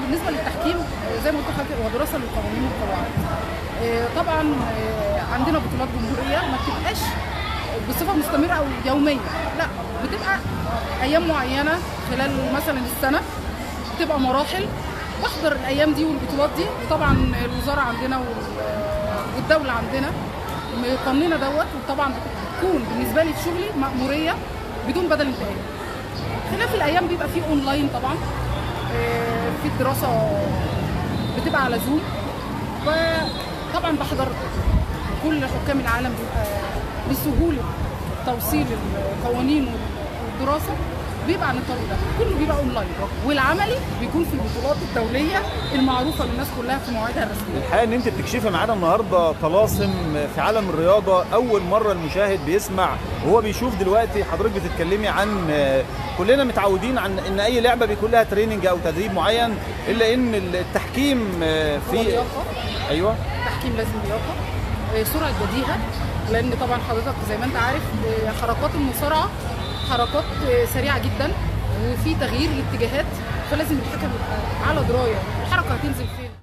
بالنسبه للتحكيم آه، زي ما قلت لحضرتك هو دراسه للقوانين والقواعد آه، طبعا آه، عندنا بطولات جمهوريه ما بتبقاش بصفه مستمره او يوميه لا بتبقى ايام معينه خلال مثلا السنه بتبقى مراحل بحضر الايام دي والبطولات دي وطبعا الوزاره عندنا وال- والدوله عندنا مقننه دوت وطبعا بتكون بالنسبه لي في شغلي مأموريه بدون بدل انتهائي خلاف الايام بيبقى فيه اونلاين طبعا آه، في الدراسه بتبقى على زوم وطبعا بحضر كل حكام العالم بيبقى لسهوله توصيل القوانين والدراسه بيبقى عن الطريق ده كله بيبقى اونلاين والعملي بيكون في البطولات الدوليه المعروفه للناس كلها في مواعيدها الرسميه الحقيقه ان انت بتكشفي معانا النهارده طلاسم في عالم الرياضه اول مره المشاهد بيسمع وهو بيشوف دلوقتي حضرتك بتتكلمي عن كلنا متعودين عن ان اي لعبه بيكون لها تريننج او تدريب معين الا ان التحكيم هو في لياقه ايوه تحكيم لازم لياقه آه، سرعه بديهه لان طبعا حضرتك زي ما انت عارف آه، حركات المصارعه حركات آه، سريعه جدا وفي تغيير الاتجاهات فلازم الحكم يبقى على درايه الحركه هتنزل فين